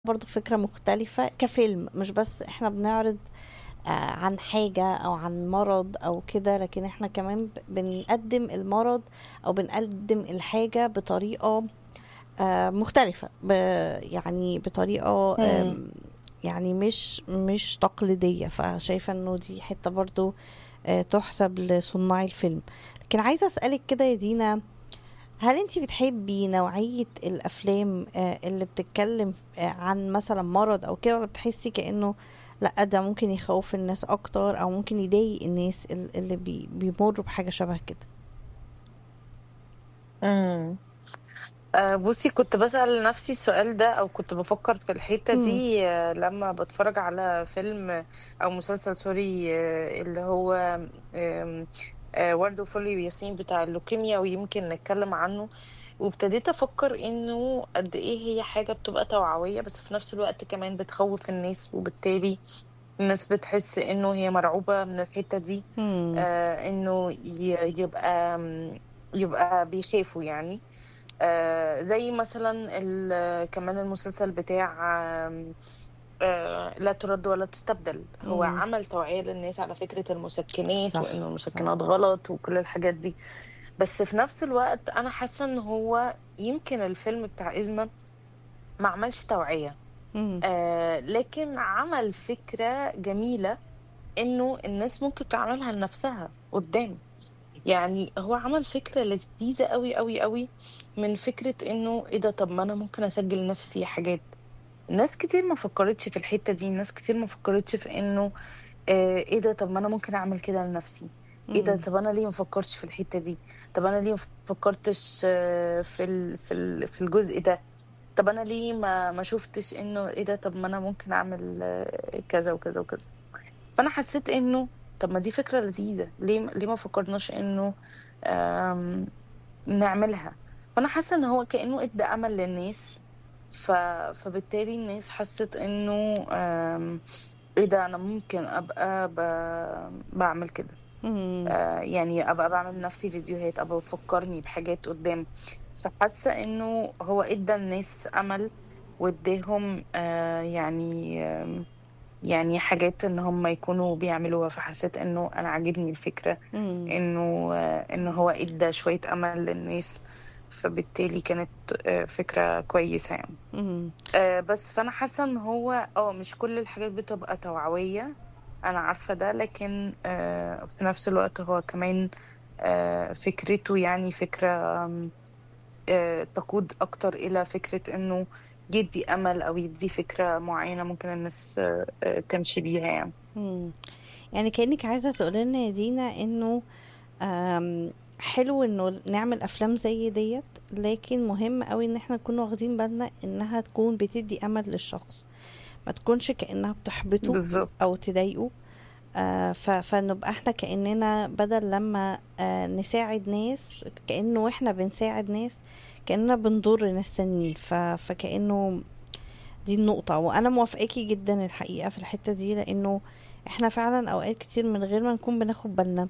برضو فكرة مختلفة كفيلم مش بس احنا بنعرض آه، عن حاجة أو عن مرض أو كده لكن احنا كمان ب- بنقدم المرض أو بنقدم الحاجة بطريقة آه، مختلفة ب يعني بطريقة مم. آم، يعني مش مش تقليدية فشايفة انه دي حتة برضو آه، تحسب لصناع الفيلم لكن عايزة أسألك كده يا دينا هل انت بتحبي نوعية الأفلام آه، اللي بتتكلم آه، عن مثلا مرض أو كده ولا بتحسي كأنه لأ ده ممكن يخوف الناس أكتر أو ممكن يضايق الناس ال- اللي بي بيمروا بحاجة شبه كده امم آه، بصي كنت بسأل نفسي السؤال ده او كنت بفكر في الحتة مم. دي آه، لما بتفرج على فيلم او مسلسل سوري آه، اللي هو آم، آه، ورد وفولي وياسمين بتاع اللوكيميا ويمكن نتكلم عنه وابتديت افكر انه قد ايه هي حاجة بتبقى توعوية بس في نفس الوقت كمان بتخوف الناس وبالتالي الناس بتحس انه هي مرعوبة من الحتة دي مم. آه انه ي- يبقى يبقى بيخافوا يعني آه زي مثلا ال- كمان المسلسل بتاع آم، آه لا ترد ولا تستبدل هو مم. عمل توعية للناس على فكرة المسكنات صح وانه صح المسكنات غلط وكل الحاجات دي بس في نفس الوقت انا حاسة ان هو يمكن الفيلم بتاع إزمة ما عملش توعية مم. آه لكن عمل فكرة جميلة انه الناس ممكن تعملها لنفسها قدام يعني هو عمل فكرة لذيذة قوي قوي قوي من فكرة انه ايه ده طب ما انا ممكن اسجل نفسي حاجات ناس كتير ما فكرتش في الحتة دي ناس كتير ما فكرتش في انه آه ايه ده طب ما انا ممكن اعمل كده لنفسي ايه ده مم. طب انا ليه ما فكرتش في الحتة دي طب انا ليه ما فكرتش آه في ال في ال في الجزء ده طب انا ليه ما ما شفتش انه ايه ده طب ما انا ممكن اعمل آه، كذا وكذا وكذا فانا حسيت انه طب ما دي فكرة لذيذة ليه ليه ما فكرناش انه آم، نعملها فانا حاسة ان هو كأنه ادى امل للناس ف... فبالتالي الناس حست انه آم، ايه ده انا ممكن ابقى ب... بعمل كده مم. آه، يعني ابقى بعمل لنفسي فيديوهات ابقى بفكرني بحاجات قدام فحاسة انه هو ادى الناس امل واداهم آه، يعني آم، يعني حاجات ان هم يكونوا بيعملوها فحسيت انه انا عاجبني الفكرة مم. انه آه، انه هو ادى شوية امل للناس فبالتالي كانت آه، فكرة كويسة يعني مم. آه، بس فانا حاسة ان هو اه مش كل الحاجات بتبقى توعوية انا عارفة ده لكن آه، في نفس الوقت هو كمان آه، فكرته يعني فكرة آم، آه، تقود اكتر الى فكرة انه يدي امل او يدي فكرة معينة ممكن الناس آه، آه، تمشي بيها يعني مم. يعني كأنك عايزة تقول لنا يا دينا انه آم، حلو انه نعمل افلام زي ديت لكن مهم قوي ان احنا نكون واخدين بالنا انها تكون بتدي امل للشخص ما تكونش كأنها بتحبطه بالظبط او تضايقه آه ف- فنبقى احنا كأننا بدل لما آه نساعد ناس كأنه احنا بنساعد ناس كأننا بنضر ناس تانيين ف- فكأنه دي النقطة وأنا موافقاكي جدا الحقيقة في الحتة دي لأنه احنا فعلا أوقات كتير من غير ما نكون بناخد بالنا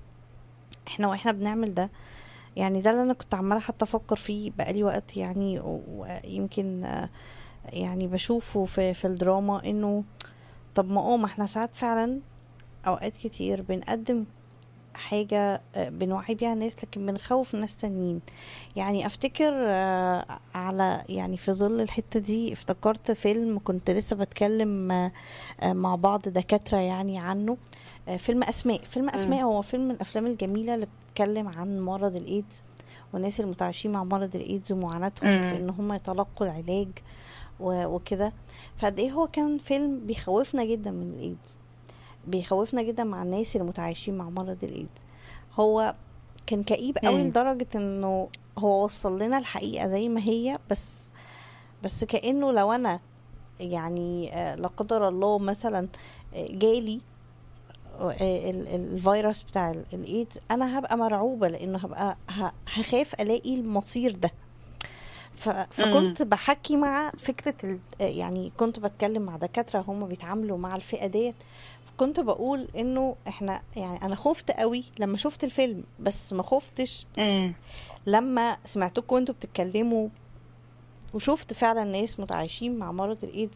احنا واحنا بنعمل ده يعني ده اللي أنا كنت عمالة حتى أفكر فيه بقالي وقت يعني و- ويمكن آه، يعني بشوفه في, في الدراما إنه طب ما اه ما احنا ساعات فعلا أوقات كتير بنقدم حاجة آه، بنوعي بيها الناس لكن بنخوف ناس تانيين يعني افتكر آه، على يعني في ظل الحتة دي افتكرت فيلم كنت لسه بتكلم آه، آه، مع بعض دكاترة يعني عنه آه، فيلم اسماء فيلم اسماء مم. هو فيلم من الافلام الجميلة اللي بتتكلم عن مرض الايدز والناس المتعايشين مع مرض الايدز ومعاناتهم في مم. ان هم يتلقوا العلاج و- وكده فقد ايه هو كان فيلم بيخوفنا جدا من الايدز بيخوفنا جدا مع الناس اللي متعايشين مع مرض الايدز هو كان كئيب قوي مم. لدرجة انه هو وصل لنا الحقيقة زي ما هي بس بس كأنه لو انا يعني آه، لا قدر الله مثلا آه، جالي آه، ال- ال- الفيروس بتاع ال- الايدز انا هبقى مرعوبة لانه هبقى ه- هخاف الاقي المصير ده ف... مم. فكنت بحكي مع فكرة ال... يعني كنت بتكلم مع دكاترة هم بيتعاملوا مع الفئة ديت كنت بقول انه احنا يعني انا خفت قوي لما شفت الفيلم بس ما خفتش مم. لما سمعتكم وانتوا بتتكلموا وشفت فعلا ناس متعايشين مع مرض الايدز